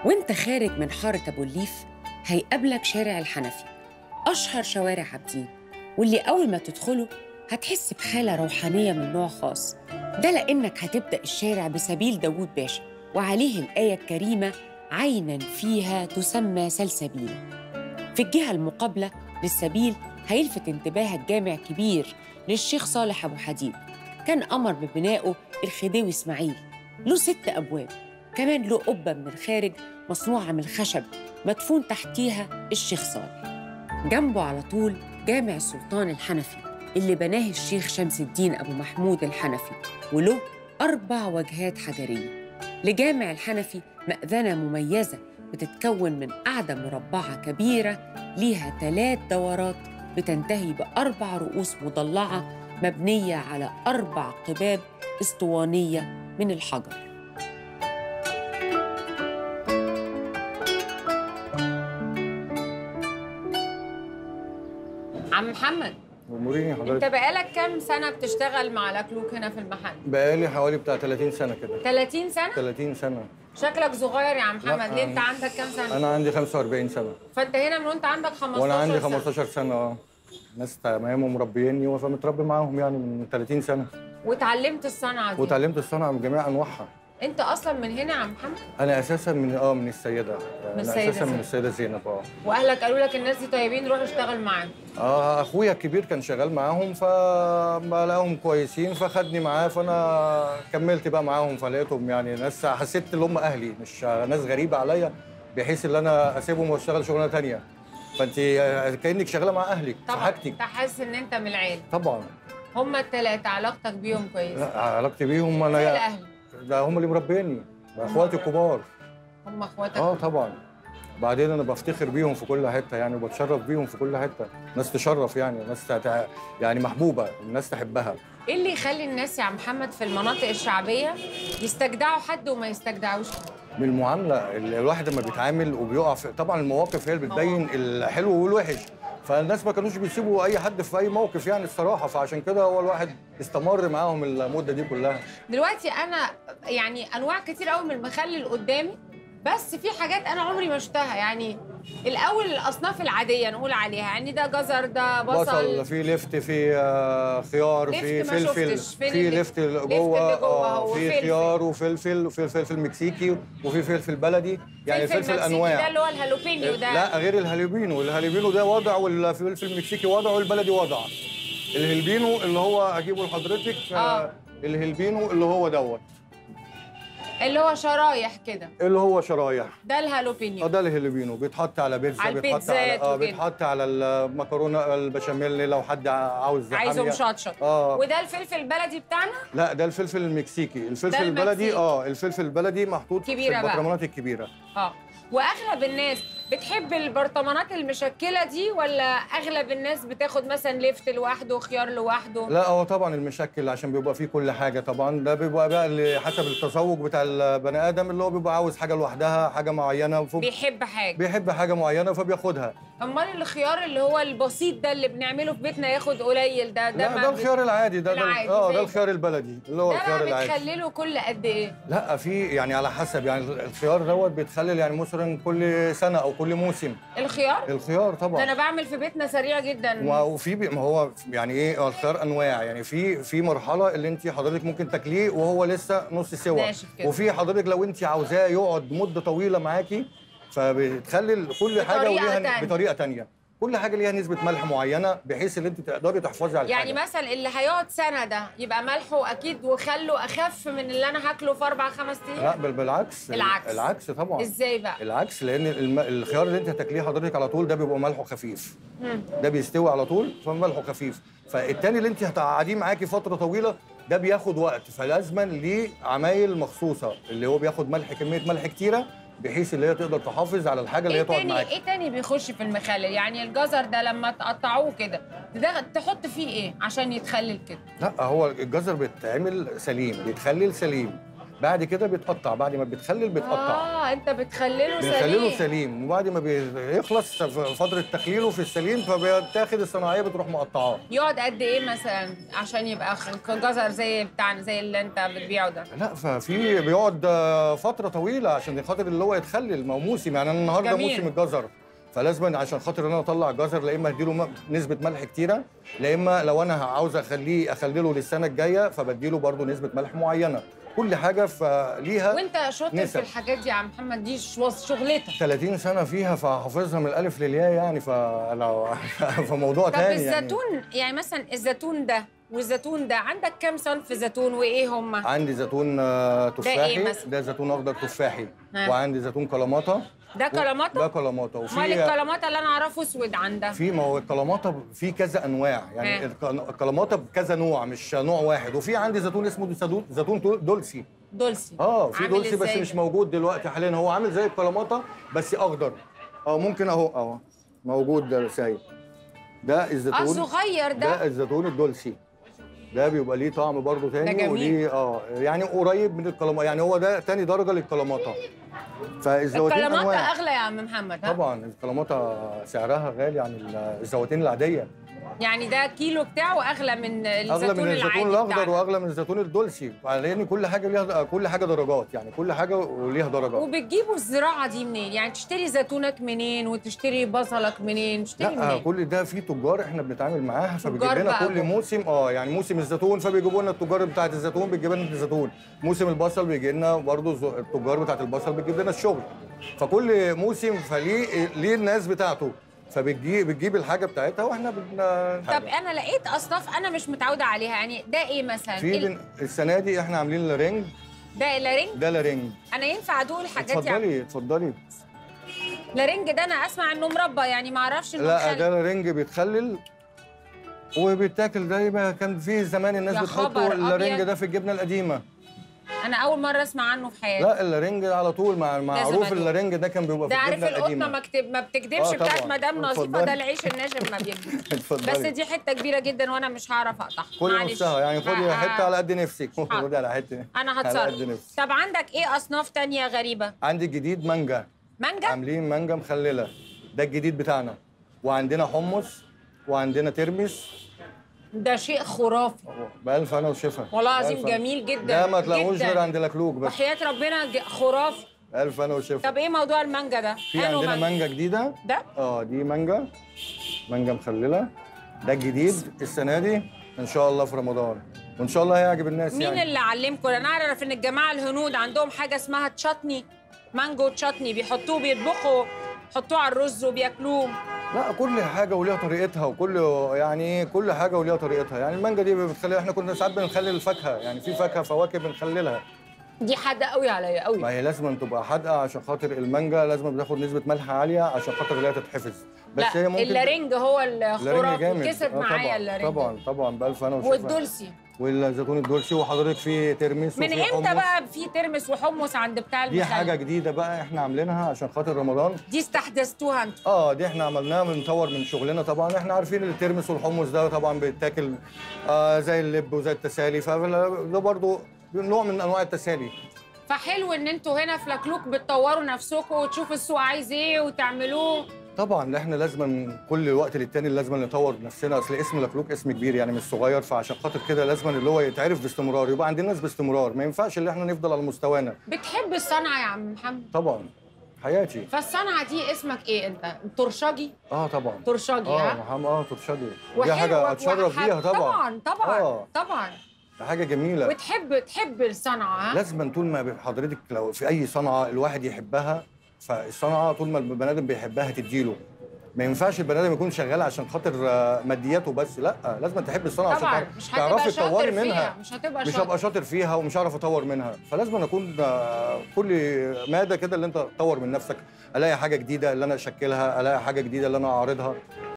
وانت خارج من حارة أبو الليف هيقابلك شارع الحنفي أشهر شوارع عابدين واللي أول ما تدخله هتحس بحالة روحانية من نوع خاص ده لأنك هتبدأ الشارع بسبيل داوود باشا وعليه الآية الكريمة عينا فيها تسمى سلسبيل في الجهة المقابلة للسبيل هيلفت انتباهك جامع كبير للشيخ صالح أبو حديد كان أمر ببنائه الخديوي إسماعيل له ست أبواب كمان له قبة من الخارج مصنوعة من الخشب مدفون تحتيها الشيخ صالح جنبه على طول جامع السلطان الحنفي اللي بناه الشيخ شمس الدين أبو محمود الحنفي وله أربع وجهات حجرية لجامع الحنفي مأذنة مميزة بتتكون من قاعدة مربعة كبيرة ليها ثلاث دورات بتنتهي بأربع رؤوس مضلعة مبنية على أربع قباب اسطوانية من الحجر عم محمد اموريني انت حضرتك بقالك كام سنة بتشتغل مع الأكلوك هنا في المحل؟ بقالي حوالي بتاع 30 سنه كده 30 سنة؟ 30 سنه شكلك صغير يا عم محمد لا، ليه انت أنا- عندك كام سنة؟ انا عندي 45 سنه فانت هنا من وانت عندك 15 وانا عندي سنة. 15 سنه اه ناس تمام ومربيني فمتربي معاهم يعني من 30 سنه واتعلمت الصنعة دي وتعلمت الصنعه بجميع انواعها انت اصلا من هنا يا عم محمد انا اساسا من اه من السيده من انا السيدة اساسا من زينب. السيده زينب اه واهلك قالوا لك الناس دي طيبين روح اشتغل معاهم اه اخويا الكبير كان شغال معاهم فما لقاهم كويسين فخدني معاه فانا كملت بقى معاهم فلقيتهم يعني ناس حسيت ان هم اهلي مش ناس غريبه عليا بحيث ان انا اسيبهم واشتغل شغلانه تانية فانت كانك شغاله مع اهلك في طبعا حاجتك انت حاسس ان انت من العيله طبعا هما التلاتة علاقتك بيهم كويسة لا علاقتي بيهم زي انا الاهل ده هم اللي مربيني ده اخواتي الكبار هما اخواتك اه طبعا بعدين انا بفتخر بيهم في كل حته يعني وبتشرف بيهم في كل حته ناس تشرف يعني ناس تع- يعني محبوبه الناس تحبها ايه اللي يخلي الناس يا عم محمد في المناطق الشعبية يستجدعوا حد وما يستجدعوش من المعامله ال- الواحد لما بيتعامل وبيقع في طبعا المواقف هي اللي بتبين الحلو والوحش فالناس ما كانوش بيسيبوا اي حد في اي موقف يعني الصراحه فعشان كده هو الواحد استمر معاهم المده دي كلها دلوقتي انا يعني انواع كتير قوي من المخلل قدامي بس في حاجات انا عمري ما شفتها يعني الاول الاصناف العاديه نقول عليها يعني ده جزر ده بصل, بصل في لفت في آه، خيار لفت في ما فلفل شفتش. فين في اللفت؟ لفت اللي جوه جوه آه، هو في فلفل. خيار وفلفل وفي فلفل مكسيكي وفي فلفل بلدي يعني فلفل الفلفل مكسيكي انواع ده اللي هو الهالوبينيو ده لا غير الهاليبينو الهاليبينو ده وضع والفلفل المكسيكي وضع والبلدي وضع الهلبينو اللي هو اجيبه لحضرتك آه. آه. الهلبينو اللي هو دوت اللي هو شرايح كده اللي هو شرايح ده اه الهالوبينيو ده الهلبينو بيتحط على بيتزا على بيتحط على البيتزات اه وكده. بيتحط على المكرونه البشاميل لو حد عاوز عايزه حامية. مشطشط اه وده الفلفل البلدي بتاعنا لا ده الفلفل المكسيكي الفلفل المكسيكي. البلدي اه الفلفل البلدي محطوط كبيرة في بقى. البطرمانات الكبيره اه واغلب الناس بتحب البرطمانات المشكله دي ولا اغلب الناس بتاخد مثلا لفت لوحده وخيار لوحده لا هو طبعا المشكل عشان بيبقى فيه كل حاجه طبعا ده بيبقى بقى اللي حسب التذوق بتاع البني ادم اللي هو بيبقى عاوز حاجه لوحدها حاجه معينه ف- بيحب حاجه بيحب حاجه معينه فبياخدها امال الخيار اللي هو البسيط ده اللي بنعمله في بيتنا ياخد قليل ده ده لا ما ده بي- الخيار العادي ده ده العادي اه زي ده ده. الخيار البلدي اللي هو ده الخيار بقى العادي بتخلله كل قد ايه لا في يعني على حسب يعني الخيار دوت بيتخلل يعني مثلا كل سنه او كل موسم الخيار الخيار ده طبعا انا بعمل في بيتنا سريع جدا ما- وفي بي- ما هو يعني ايه هو الخيار انواع يعني في في مرحله اللي انت حضرتك ممكن تاكليه وهو لسه نص سوا ناشف كده. وفي حضرتك لو انت عاوزاه يقعد مده طويله معاكي فبتخلي كل حاجه بطريقة وليها تانية. بطريقه تانية كل حاجه ليها نسبه ملح معينه بحيث ان انت تقدري تحافظي على يعني الحاجه مثلا اللي هيقعد سنه ده يبقى ملحه اكيد وخله اخف من اللي انا هاكله في اربع خمس ايام لا بل بالعكس العكس. العكس طبعا ازاي بقى العكس لان الم... الخيار اللي انت هتاكليه حضرتك على طول ده بيبقى ملحه خفيف مم. ده بيستوي على طول فملحه خفيف فالتاني اللي انت هتقعديه معاكي فتره طويله ده بياخد وقت فلازما ليه عمايل مخصوصه اللي هو بياخد ملح كميه ملح كتيره بحيث اللي هي تقدر تحافظ على الحاجه اللي ايه هي تقعد تاني معاكي ايه تاني بيخش في المخلل يعني الجزر ده لما تقطعوه كده ده تحط فيه ايه عشان يتخلل كده لا هو الجزر بيتعمل سليم بيتخلل سليم بعد كده بيتقطع بعد ما بيتخلل بيتقطع اه انت بتخلله بنخلله سليم سليم وبعد ما بيخلص في فتره تخليله في السليم فبتاخد الصناعيه بتروح مقطعاه يقعد قد ايه مثلا عشان يبقى خ- جزر زي بتاعنا زي اللي انت بتبيعه ده لا ففي بيقعد آه، فتره طويله عشان خاطر اللي هو يتخلل ما هو موسم يعني انا النهارده جميل. موسم الجزر فلازم عشان خاطر ان انا اطلع الجزر لا اما اديله م- نسبه ملح كتيره لا اما لو انا عاوز اخليه اخلله للسنه الجايه فبديله برضه نسبه ملح معينه كل حاجه فليها وانت شاطر في نسب. الحاجات دي يا عم محمد دي شو- شغلتك 30 سنه فيها فحافظها من الالف للياء يعني فانا فموضوع طب تاني يعني الزيتون يعني مثلا الزيتون ده والزيتون ده عندك كام صنف زيتون وايه هم عندي زيتون آه، تفاحي مثلا؟ ده زيتون اخضر تفاحي ها. وعندي زيتون كلاماتا ده ده كلاماتا كلاماتا امال وفي الكلاماتا اللي انا اعرفه اسود عندها في ما هو الكلاماتا في كذا انواع يعني ها. الك- الكلاماتا بكذا نوع مش نوع واحد وفي عندي زيتون اسمه زيتون زيتون دولسي دولسي اه في عامل دولسي بس إزاي مش ده؟ موجود دلوقتي حاليا هو عامل زي الكلاماتا بس اخضر اه ممكن اهو اهو موجود ده سايب ده اه الزيتون صغير ده ده الزيتون الدولسي ده بيبقى ليه طعم برضه تاني جميل. وليه اه يعني قريب من الكلاماتا يعني هو ده تاني درجه للكلاماتا فالزواتين الكلاماتا انواع اغلى يا عم محمد ها؟ طبعا الكلاماتا سعرها غالي عن الزواتين العاديه يعني ده كيلو بتاعه اغلى من الزيتون اغلى من الزيتون العادي الاخضر بتاعنا. واغلى من الزيتون الدولسي لان كل حاجه ليها كل حاجه درجات يعني كل حاجه وليها درجه وبتجيبوا الزراعه دي منين يعني تشتري زيتونك منين وتشتري بصلك منين تشتري لا منين كل ده في تجار احنا بنتعامل معاها فبيجيب تجار لنا بقى كل هم. موسم اه يعني موسم الزيتون فبيجيبوا لنا التجار بتاعه الزيتون بتجيب لنا الزيتون موسم البصل بيجي لنا برضه ز- التجار بتاعه البصل بتجيب لنا الشغل فكل موسم فليه ليه الناس بتاعته فبتجيب بتجيب الحاجه بتاعتها واحنا بن طب انا لقيت اصناف انا مش متعوده عليها يعني ده ايه مثلا في ال- بن... السنه دي احنا عاملين لارنج ده لارنج ده لارنج انا ينفع ادوق الحاجات دي اتفضلي اتفضلي لارنج ده انا اسمع انه مربى يعني ما اعرفش انه لا مخلل. ده الرنج بيتخلل وبيتاكل زي ما كان فيه زمان الناس يا بتحطوا خبر الرنج أبيض. ده في الجبنه القديمه انا اول مره اسمع عنه في حياتي لا الرنج على طول مع معروف زمانه. الرنج ده كان بيبقى في ده عارف الجبنه القطه القديمه ما, كتب ما بتكدبش آه بتاعت طبعاً. مدام نظيفه اتفضلي. ده العيش الناشف ما بيكدبش اتفضلي. بس دي حته كبيره جدا وانا مش هعرف اقطعها كل معلش. نصها يعني خدي آه، حته على قد نفسك حاضر. خدي على حته انا على قد هتصرف نفسك طب عندك ايه اصناف تانية غريبه عندي جديد مانجا مانجا عاملين مانجا مخلله ده الجديد بتاعنا وعندنا حمص وعندنا ترمس ده شيء خرافي بألف أنا وشفا والله بألف العظيم أنا. جميل جدا ده ما تلاقوش جداً. غير عند لكلوك بس وحياه ربنا ج- خرافي ألف أنا وشفا طب ايه موضوع المانجا ده في أنو عندنا مانجا جديدة ده اه دي مانجا مانجا مخللة ده الجديد السنة دي إن شاء الله في رمضان وإن شاء الله هيعجب الناس مين يعني اللي علمكم انا اعرف ان الجماعه الهنود عندهم حاجه اسمها تشاتني مانجو تشاتني بيحطوه بيطبخوا يحطوه على الرز وبياكلوه لا كل حاجة وليها طريقتها وكل يعني إيه، كل حاجة وليها طريقتها يعني المانجا دي بتخلي احنا كنا ساعات بنخلل الفاكهة يعني في فاكهة فواكه بنخللها دي حاجه قوي عليا قوي ما هي لازم تبقى حادقة عشان خاطر المانجا لازم بتاخد نسبة ملح عالية عشان خاطر لا تتحفظ بس لا هي ممكن اللارنج هو اللارنج الخرافي جامد كسب آه معايا طبعا اللارنج طبعا طبعا بألف أنا وشفا والدولسي والزيتون الدولسي وحضرتك في ترمس من وفي امتى حمص. بقى في ترمس وحمص عند بتاع دي المخلل حاجة جديدة بقى احنا عاملينها عشان خاطر رمضان دي استحدثتوها انتوا اه دي احنا عملناها بنطور من شغلنا طبعا احنا عارفين الترمس والحمص ده طبعا بيتاكل آه زي اللب وزي التسالي فده برضو نوع من انواع التسالي فحلو ان انتوا هنا في لكلوك بتطوروا نفسكم وتشوفوا السوق عايز ايه وتعملوه طبعا احنا لازم كل وقت للتاني لازم نطور نفسنا اصل اسم لكلوك اسم كبير يعني مش صغير فعشان خاطر كده لازم اللي هو يتعرف باستمرار يبقى عندنا ناس باستمرار ما ينفعش اللي احنا نفضل على مستوانا بتحب الصنعه يا عم محمد طبعا حياتي فالصنعه دي اسمك ايه انت ترشجي اه طبعا ترشجي اه ها محمد اه ترشدي دي وحلو حاجه اتشرف وح- بيها طبعا طبعا طبعا آه. طبعا ده حاجه جميله وتحب تحب الصنعه ها لازم طول ما حضرتك لو في اي صنعه الواحد يحبها فالصنعه طول ما البني ادم بيحبها تديله ما ينفعش البني ادم يكون شغال عشان خاطر آه، مادياته بس لا لازم تحب الصنعه عشان طبعا تعرف- مش هتبقى تعرفي شاطر تطوري فيها منها مش هتبقى مش شاطر هبقى شاطر فيها ومش هعرف اطور منها فلازم اكون آه، كل ماده كده اللي انت تطور من نفسك الاقي حاجه جديده اللي انا اشكلها الاقي حاجه جديده اللي انا اعرضها